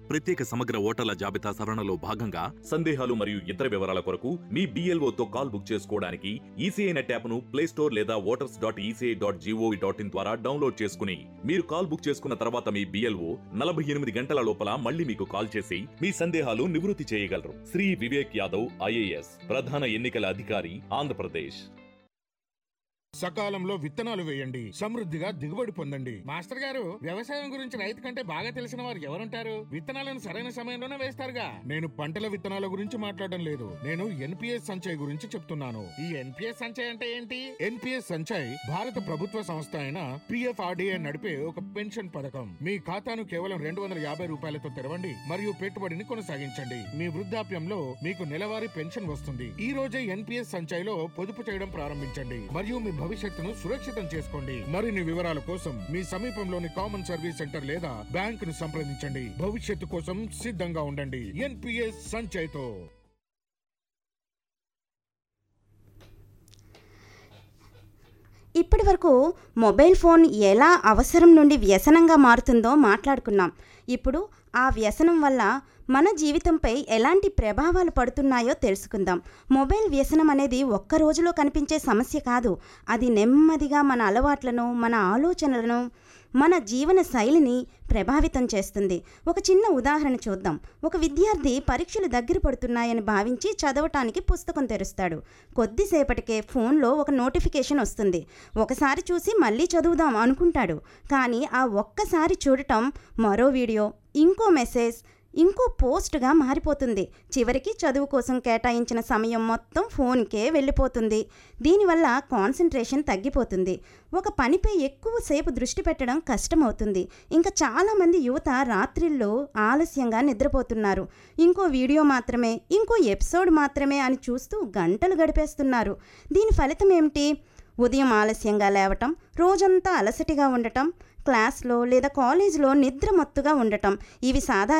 ప్రత్యేక సమగ్ర ఓటర్ల జాబితా సవరణలో భాగంగా సందేహాలు మరియు ఇతర వివరాల కొరకు మీ BLO తో కాల్ బుక్ చేసుకోవడానికి ఈసీఐ నెట్ యాప్ను ప్లే స్టోర్ లేదా voters dot ECI dot GOV dot in ద్వారా డౌన్లోడ్ చేసుకుని మీరు కాల్ బుక్ చేసుకున్న తర్వాత మీ బిఎల్ఓ నలభై ఎనిమిది గంటల లోపల మళ్ళీ మీకు కాల్ చేసి మీ సందేహాలు నివృత్తి చేయగలరు శ్రీ వివేక్ యాదవ్ ఐఏఎస్ ప్రధాన ఎన్నికల అధికారి ఆంధ్రప్రదేశ్ సకాలంలో విత్తనాలు వేయండి సమృద్ధిగా దిగుబడి పొందండి మాస్టర్ గారు వ్యవసాయం గురించి రైతు కంటే బాగా తెలిసిన వారు ఎవరుంటారు విత్తనాలను సరైన సమయంలోనే వేస్తారుగా నేను పంటల విత్తనాల గురించి మాట్లాడడం లేదు నేను ఎన్పిఎస్ సంచయ్ గురించి చెప్తున్నాను ఈ ఎన్పిఎస్ సంచయ్ అంటే ఏంటి ఎన్పిఎస్ సంచయ్ భారత ప్రభుత్వ సంస్థ అయిన పిఎఫ్ఆర్డిఏ నడిపే ఒక పెన్షన్ పథకం మీ ఖాతాను కేవలం రెండు వందల యాభై రూపాయలతో తెరవండి మరియు పెట్టుబడిని కొనసాగించండి మీ వృద్ధాప్యంలో మీకు నెలవారీ పెన్షన్ వస్తుంది ఈ రోజే ఎన్పిఎస్ సంచయ్లో పొదుపు చేయడం ప్రారంభించండి మరియు మీ భవిష్యత్తును సురక్షితం చేసుకోండి మరిన్ని వివరాల కోసం మీ సమీపంలోని కామన్ సర్వీస్ సెంటర్ లేదా బ్యాంకును సంప్రదించండి భవిష్యత్తు కోసం సిద్ధంగా ఉండండి ఎన్పిఎస్ సంచయ్తో ఇప్పటి వరకు మొబైల్ ఫోన్ ఎలా అవసరం నుండి వ్యసనంగా మారుతుందో మాట్లాడుకున్నాం ఇప్పుడు ఆ వ్యసనం వల్ల మన జీవితంపై ఎలాంటి ప్రభావాలు పడుతున్నాయో తెలుసుకుందాం మొబైల్ వ్యసనం అనేది ఒక్క రోజులో కనిపించే సమస్య కాదు అది నెమ్మదిగా మన అలవాట్లను మన ఆలోచనలను మన జీవన శైలిని ప్రభావితం చేస్తుంది ఒక చిన్న ఉదాహరణ చూద్దాం ఒక విద్యార్థి పరీక్షలు దగ్గర పడుతున్నాయని భావించి చదవటానికి పుస్తకం తెరుస్తాడు కొద్దిసేపటికే ఫోన్లో ఒక నోటిఫికేషన్ వస్తుంది ఒకసారి చూసి మళ్ళీ చదువుదాం అనుకుంటాడు కానీ ఆ ఒక్కసారి చూడటం మరో వీడియో ఇంకో మెసేజ్ ఇంకో పోస్ట్గా మారిపోతుంది చివరికి చదువు కోసం కేటాయించిన సమయం మొత్తం ఫోన్కే వెళ్ళిపోతుంది దీనివల్ల కాన్సన్ట్రేషన్ తగ్గిపోతుంది ఒక పనిపై ఎక్కువసేపు దృష్టి పెట్టడం కష్టమవుతుంది ఇంకా చాలామంది యువత రాత్రిళ్ళు ఆలస్యంగా నిద్రపోతున్నారు ఇంకో వీడియో మాత్రమే ఇంకో ఎపిసోడ్ మాత్రమే అని చూస్తూ గంటలు గడిపేస్తున్నారు దీని ఫలితం ఏమిటి ఉదయం ఆలస్యంగా లేవటం రోజంతా అలసటిగా ఉండటం క్లాస్లో లేదా కాలేజీలో నిద్రమత్తుగా ఉండటం ఇవి సాధారణ